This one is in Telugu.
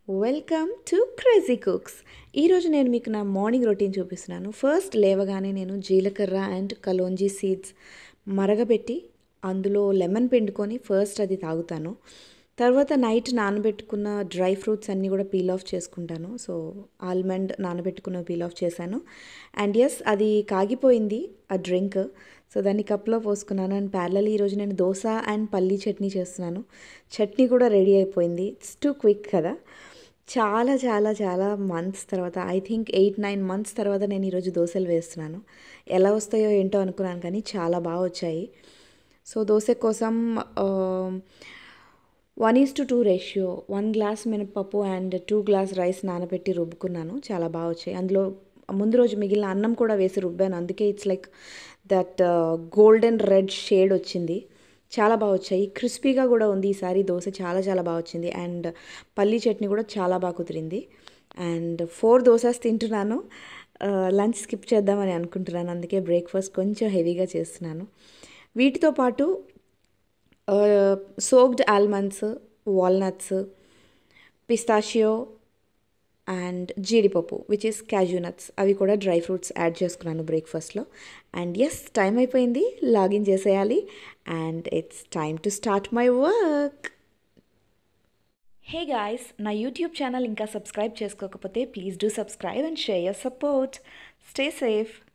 వెల్కమ్ టు క్రేజీ కుక్స్ ఈరోజు నేను మీకు నా మార్నింగ్ రొటీన్ చూపిస్తున్నాను ఫస్ట్ లేవగానే నేను జీలకర్ర అండ్ కలోంజీ సీడ్స్ మరగబెట్టి అందులో లెమన్ పిండుకొని ఫస్ట్ అది తాగుతాను తర్వాత నైట్ నానబెట్టుకున్న డ్రై ఫ్రూట్స్ అన్నీ కూడా పీల్ ఆఫ్ చేసుకుంటాను సో ఆల్మండ్ నానబెట్టుకున్న పీల్ ఆఫ్ చేశాను అండ్ ఎస్ అది కాగిపోయింది ఆ డ్రింక్ సో దాన్ని కప్లో పోసుకున్నాను అండ్ ప్యారలల్ ఈరోజు నేను దోశ అండ్ పల్లీ చట్నీ చేస్తున్నాను చట్నీ కూడా రెడీ అయిపోయింది ఇట్స్ టూ క్విక్ కదా చాలా చాలా చాలా మంత్స్ తర్వాత I think eight nine months తర్వాత నేను ఈరోజు దోశలు వేస్తున్నాను ఎలా వస్తాయో ఏంటో అనుకున్నాను కానీ చాలా బాగా వచ్చాయి సో దోశ కోసం one is to two ratio one glass మినపప్పు అండ్ టూ గ్లాస్ రైస్ నానబెట్టి రుబ్బుకున్నాను చాలా బాగా వచ్చాయి అందులో ముందు రోజు మిగిలిన అన్నం కూడా వేసి రుబ్బాను అందుకే it's like that golden red shade వచ్చింది చాలా బాగా వచ్చాయి క్రిస్పీగా కూడా ఉంది ఈసారి దోశ చాలా చాలా బాగా వచ్చింది అండ్ పల్లీ చట్నీ కూడా చాలా బాగా కుదిరింది అండ్ ఫోర్ దోసాస్ తింటున్నాను లంచ్ స్కిప్ చేద్దామని అనుకుంటున్నాను అందుకే బ్రేక్ఫాస్ట్ కొంచెం హెవీగా చేస్తున్నాను వీటితో పాటు soaked almonds walnuts pistachio and జీడిపప్పు విచ్ ఇస్ క్యాజూ నట్స్ అవి కూడా డ్రై ఫ్రూట్స్ యాడ్ చేసుకున్నాను బ్రేక్ఫాస్ట్లో అండ్ ఎస్ టైం అయిపోయింది లాగిన్ చేసేయాలి and it's time to start my work hey guys నా యూట్యూబ్ ఛానల్ ఇంకా సబ్స్క్రైబ్ చేసుకోకపోతే please do subscribe and share your support stay safe